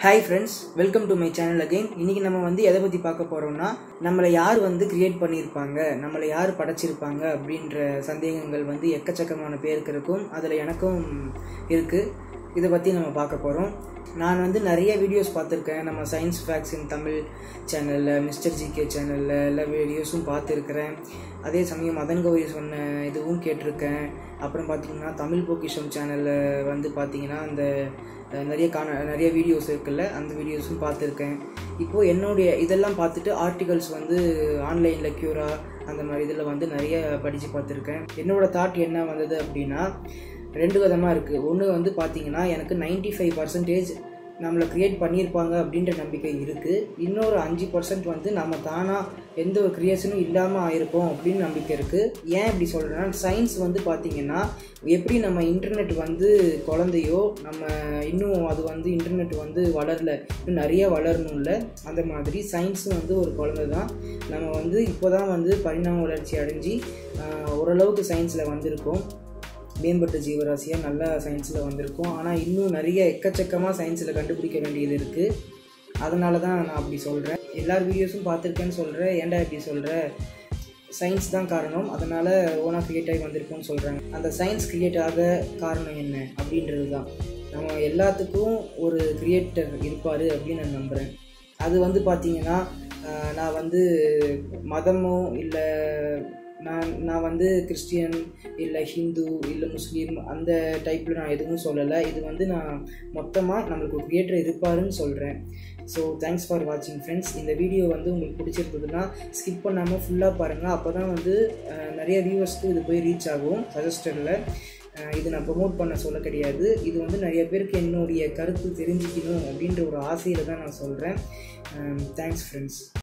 hi friends welcome to my channel again இன்றைக்கி நம்ம வந்து எதை பற்றி பார்க்க போகிறோம்னா நம்மளை யார் வந்து கிரியேட் பண்ணியிருப்பாங்க நம்மளை யார் படைச்சிருப்பாங்க அப்படின்ற சந்தேகங்கள் வந்து எக்கச்சக்கமான பேருக்கு இருக்கும் அதில் எனக்கும் இருக்குது இதை பற்றி நம்ம பார்க்க போகிறோம் நான் வந்து நிறைய வீடியோஸ் பார்த்துருக்கேன் நம்ம சயின்ஸ் ஃபேக்ஸ் இன் தமிழ் சேனலில் மிஸ்டர் ஜிகே சேனலில் எல்லா வீடியோஸும் பார்த்துருக்குறேன் அதே சமயம் மதன் கௌரி சொன்ன இதுவும் கேட்டிருக்கேன் அப்புறம் பார்த்தீங்கன்னா தமிழ் பொக்கிஷம் சேனலில் வந்து பார்த்தீங்கன்னா அந்த அஹ், நிறைய காண நிறைய வீடியோஸ் இருக்குல்ல அந்த வீடியோஸும் பார்த்துருக்கேன் இப்போது என்னுடைய இதெல்லாம் பார்த்துட்டு ஆர்டிகல்ஸ் வந்து ஆன்லைனில் க்யூரா அந்த மாதிரி இதில் வந்து நிறைய படித்து பார்த்துருக்கேன் என்னோட தாட் என்ன வந்தது அப்படின்னா ரெண்டு விதமாக இருக்குது ஒன்று வந்து பார்த்தீங்கன்னா எனக்கு 95% ஃபைவ் பர்சன்டேஜ் நம்மளை க்ரியேட் பண்ணியிருப்பாங்க அப்படின்ற நம்பிக்கை இருக்குது இன்னொரு அஞ்சு பர்சன்ட் வந்து நம்ம தானாக எந்த ஒரு க்ரியேஷனும் இல்லாமல் ஆயிருப்போம் அப்படின்னு நம்பிக்கை இருக்குது ஏன் இப்படி சொல்கிறேன்னா சயின்ஸ் வந்து பார்த்திங்கன்னா எப்படி நம்ம இன்டர்நெட் வந்து குழந்தையோ நம்ம இன்னும் அது வந்து இன்டர்நெட் வந்து வளரல இன்னும் நிறைய வளரணும்ல அந்த மாதிரி சயின்ஸும் வந்து ஒரு குழந்தை தான் நம்ம வந்து இப்போ தான் வந்து பரிணாம வளர்ச்சி அடைஞ்சு ஆஹ், ஓரளவுக்கு சயின்ஸில் வந்திருக்கோம் மேம்பட்ட ஜீவராசியாக நல்லா சயின்ஸில் வந்திருக்கோம் ஆனால் இன்னும் நிறைய எக்கச்சக்கமாக சயின்ஸில் கண்டுபிடிக்க வேண்டியது இருக்குது அதனால தான் நான் அப்படி சொல்கிறேன் எல்லார் வீடியோஸும் பார்த்துருக்கேன்னு சொல்கிறேன் ஏன்டா இப்படி சொல்கிற சயின்ஸ் தான் காரணம் அதனால் ஓனாக க்ரியேட் ஆகி வந்திருக்கோம்னு சொல்கிறாங்க அந்த சயின்ஸ் க்ரியேட் ஆக காரணம் என்ன அப்படின்றது தான் நம்ம எல்லாத்துக்கும் ஒரு கிரியேட்டர் இருப்பார் அப்படின்னு நான் நம்புகிறேன் அது வந்து பார்த்தீங்கன்னா ஆஹ், நான் வந்து மதமோ இல்லை நான் நான் வந்து கிறிஸ்டியன் இல்லை ஹிந்து இல்லை முஸ்லீம் அந்த டைப்பில் நான் எதுவும் சொல்லலை இது வந்து நான் மொத்தமாக நம்மளுக்கு ஒரு கிரியேட்டர் இருப்பாருன்னு சொல்கிறேன் ஸோ தேங்க்ஸ் ஃபார் வாட்சிங் ஃப்ரெண்ட்ஸ் இந்த வீடியோ வந்து உங்களுக்கு பிடிச்சிருந்ததுன்னா ஸ்கிப் பண்ணாமல் ஃபுல்லாக பாருங்கள் அப்போ தான் வந்து அஹ், நிறைய வியூவர்ஸ்க்கு இது போய் ரீச் ஆகும் சஜஸ்டரில் இது நான் ப்ரொமோட் பண்ண சொல்ல கிடையாது இது வந்து நிறைய பேருக்கு என்னுடைய கருத்து தெரிஞ்சுக்கணும் அப்படின்ற ஒரு ஆசையில் தான் நான் சொல்கிறேன் தேங்க்ஸ் ஃப்ரெண்ட்ஸ்